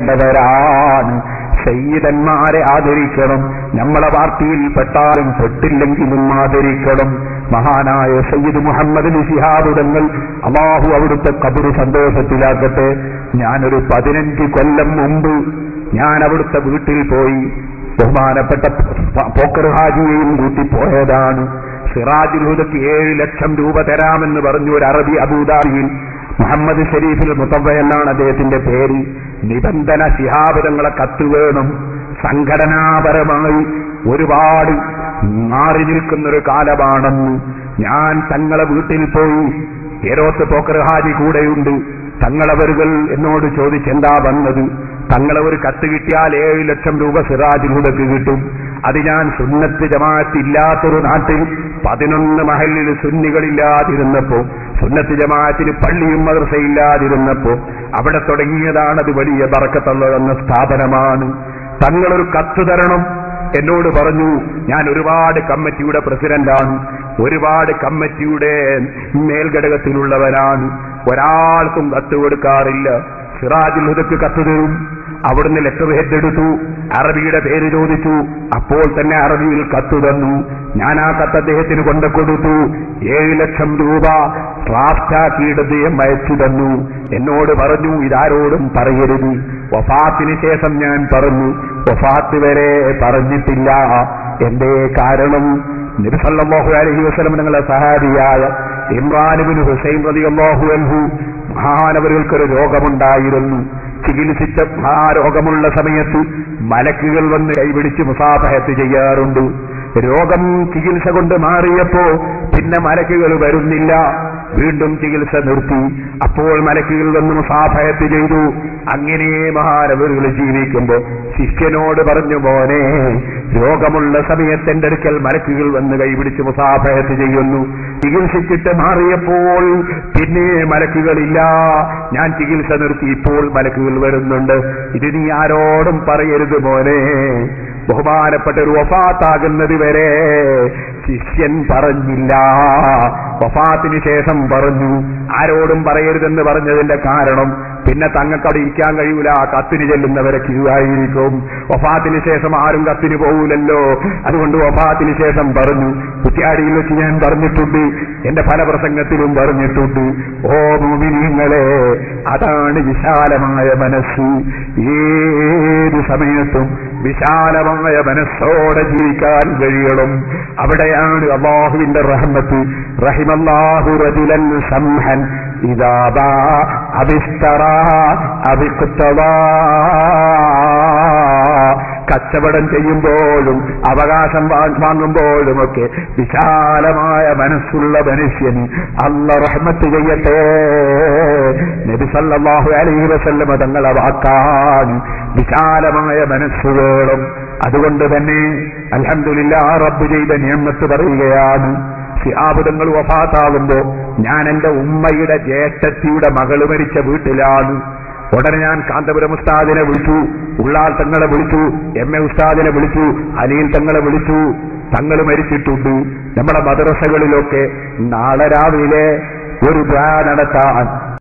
ണ്ടവരാണ് സയ്യിദന്മാരെ ആദരിക്കണം നമ്മളെ പാർട്ടിയിൽ പെട്ടാലും പെട്ടില്ലെങ്കിലും ആദരിക്കണം മഹാനായ സയ്യിദ് മുഹമ്മദ് ശിഹാബുദങ്ങൾ അള്ളാഹു അവിടുത്തെ കബറ് സന്തോഷത്തിലാക്കട്ടെ ഞാനൊരു പതിനഞ്ച് കൊല്ലം മുമ്പ് ഞാൻ അവിടുത്തെ വീട്ടിൽ പോയി ബഹുമാനപ്പെട്ട പ- പോക്കർ ഹാജിയെയും കൂട്ടി പോയതാണ് സിറാജുൽ ഹുദക്ക് ഏഴ് ലക്ഷം രൂപ തരാമെന്ന് പറഞ്ഞു ഒരു അറബി അബൂദാബിയിൽ മുഹമ്മദ് ഷരീഫിൽ മുത്തവ എന്നാണ് അദ്ദേഹത്തിന്റെ പേര് നിബന്ധന ശിഹാബുദങ്ങളെ കത്ത് വേണം സംഘടനാപരമായി ഒരുപാട് മാറി നിൽക്കുന്നൊരു കാലമാണെന്ന് ഞാൻ തങ്ങളെ വീട്ടിൽ പോയി ഏരോത്ത് പോക്കർ ഹാജി കൂടെയുണ്ട് തങ്ങളവരുകൾ എന്നോട് ചോദിച്ചെന്താ വന്നത് തങ്ങളെ ഒരു കത്ത് കിട്ടിയാൽ ഏഴ് ലക്ഷം രൂപ സിറാജിലൂടെക്ക് കിട്ടും അത് ഞാൻ സുന്നത്ത് ജമാഅത്ത് ഇല്ലാത്തൊരു നാട്ടിൽ പതിനൊന്ന് മഹലിൽ സുന്നികളില്ലാതിരുന്നപ്പോ സുന്നത്ത് ജമാഅത്തിന് പള്ളിയും മദ്രസയില്ലാതിരുന്നപ്പോ അവിടെ തുടങ്ങിയതാണ് അത് വലിയ ബറക്കത്തുള്ളതെന്ന സ്ഥാപനമാണ് തങ്ങളൊരു കത്ത് തരണം എന്നോട് പറഞ്ഞു ഞാൻ ഒരുപാട് കമ്മിറ്റിയുടെ പ്രസിഡന്റാണ് ഒരുപാട് കമ്മിറ്റിയുടെ മേൽഘടകത്തിലുള്ളവനാണ് ഒരാൾക്കും കത്ത് കൊടുക്കാറില്ല സിറാജുൽ ഹുദക്ക് കത്ത് തരും അവിടുന്ന് ലെറ്റർ ഹെഡ് എടുത്തു അറബിയുടെ പേര് ചോദിച്ചു അപ്പോൾ തന്നെ അറബിയിൽ കത്ത് തന്നു ഞാൻ ആ കത്ത് അദ്ദേഹത്തിന് കൊണ്ടു കൊടുത്തു ഏഴ് ലക്ഷം രൂപ ഡ്രാഫ്റ്റാക്കിയിട്ട് അദ്ദേഹം അയച്ചു തന്നു എന്നോട് പറഞ്ഞു ഇതാരോടും പറയരുത് വഫാത്തിന് ശേഷം ഞാൻ പറഞ്ഞു വഫാത്ത് വരെ പറഞ്ഞിട്ടില്ല എന്തേ കാരണം നബിസല്ലാഹു അലഹി വസ്ലം നിങ്ങളെ സഹാബിയായ ഇമ്രാനുബിൻ ഹുസൈൻ റളിയല്ലാഹു അൻഹു മഹാനവരുകൾക്കൊരു രോഗമുണ്ടായിരുന്നു ചികിത്സിച്ച ആ രോഗമുള്ള സമയത്ത് മലക്കുകൾ വന്ന് കൈപിടിച്ച് മുസാഫഹത്ത് ചെയ്യാറുണ്ട് രോഗം ചികിത്സ കൊണ്ട് മാറിയപ്പോ പിന്നെ മലക്കുകൾ വരുന്നില്ല വീണ്ടും ചികിത്സ നിർത്തി അപ്പോൾ മലക്കുകൾ വന്ന് മുസാഫഹത്ത് ചെയ്തു അങ്ങനെ മഹാനവരുകൾ ജീവിക്കുമ്പോ ശിഷ്യനോട് പറഞ്ഞു മോനെ രോഗമുള്ള സമയത്ത് എന്റെ അടുക്കൽ മലക്കുകൾ വന്ന് കൈപിടിച്ച് മുസാഫഹത്ത് ചെയ്യുന്നു ചികിത്സിച്ചിട്ട് മാറിയപ്പോൾ പിന്നെ മലക്കുകളില്ല ഞാൻ ചികിത്സ നിർത്തി ഇപ്പോൾ മലക്കുകൾ വരുന്നുണ്ട് ഇത് നീ ആരോടും പറയരുത് മോനെ ബഹുമാനപ്പെട്ട ഒരു വഫാത്താകുന്നത് വരെ ശിഷ്യൻ പറഞ്ഞില്ല വഫാത്തിന് ശേഷം പറഞ്ഞു ആരോടും പറയരുതെന്ന് പറഞ്ഞതിന്റെ കാരണം പിന്നെ തങ്ങൾക്ക് അവിടെ ഇരിക്കാൻ കഴിയൂല ആ കത്തിന് ചെല്ലുന്നവരെ ക്യൂവായിരിക്കും വഫാത്തിന് ശേഷം ആരും കത്തിന് പോകൂലല്ലോ അതുകൊണ്ട് വഫാത്തിന് ശേഷം പറഞ്ഞു കുറ്റ്യാടിയിൽ വെച്ച് ഞാൻ പറഞ്ഞിട്ടുണ്ട് എന്റെ പല പ്രസംഗത്തിലും പറഞ്ഞിട്ടുണ്ട് ഓ മോമിനിങ്ങളെ അതാണ് വിശാലമായ മനസ്സ് ഏത് സമയത്തും വിശാലമായ മനസ്സോടെ ജീവിക്കാൻ കഴിയണം അവിടെയാണ് അള്ളാഹുവിന്റെ റഹ്മത്ത് റഹിമല്ലാഹു റജുലൻ സംഹൻ ഇതാബാ അഭിസ്തറ അഭിക്കുത്തവാ കച്ചവടം ചെയ്യുമ്പോഴും അവകാശം വാ- വാങ്ങുമ്പോഴുമൊക്കെ വിശാലമായ മനസ്സുള്ള മനുഷ്യന് അല്ല റഹ്മത്ത് ചെയ്യട്ടെ നബി സല്ലല്ലാഹു അലൈഹി വസല്ലമ തങ്ങളെ വാക്കാണ് വിശാലമായ മനസ്സ് വേണം അതുകൊണ്ട് തന്നെ അൽഹംദുലില്ലാ റബ്ബ് ചെയ്ത നിയമത്ത് പറയുകയാണ് ശിഹാബുദങ്ങൾ വഫാത്താകുമ്പോ ഞാൻ എന്റെ ഉമ്മയുടെ ജ്യേഷ്ഠത്തിയുടെ മകള് മരിച്ച വീട്ടിലാണ് ഉടനെ ഞാൻ കാന്തപുരം ഉസ്താദിനെ വിളിച്ചു ഉള്ളാൾ തങ്ങളെ വിളിച്ചു എം എ ഉസ്താദിനെ വിളിച്ചു അലീൽ തങ്ങളെ വിളിച്ചു തങ്ങൾ മരിച്ചിട്ടുണ്ട് നമ്മുടെ മദ്രസകളിലൊക്കെ നാളെ രാവിലെ ഒരു ദ്വാ നടത്താൻ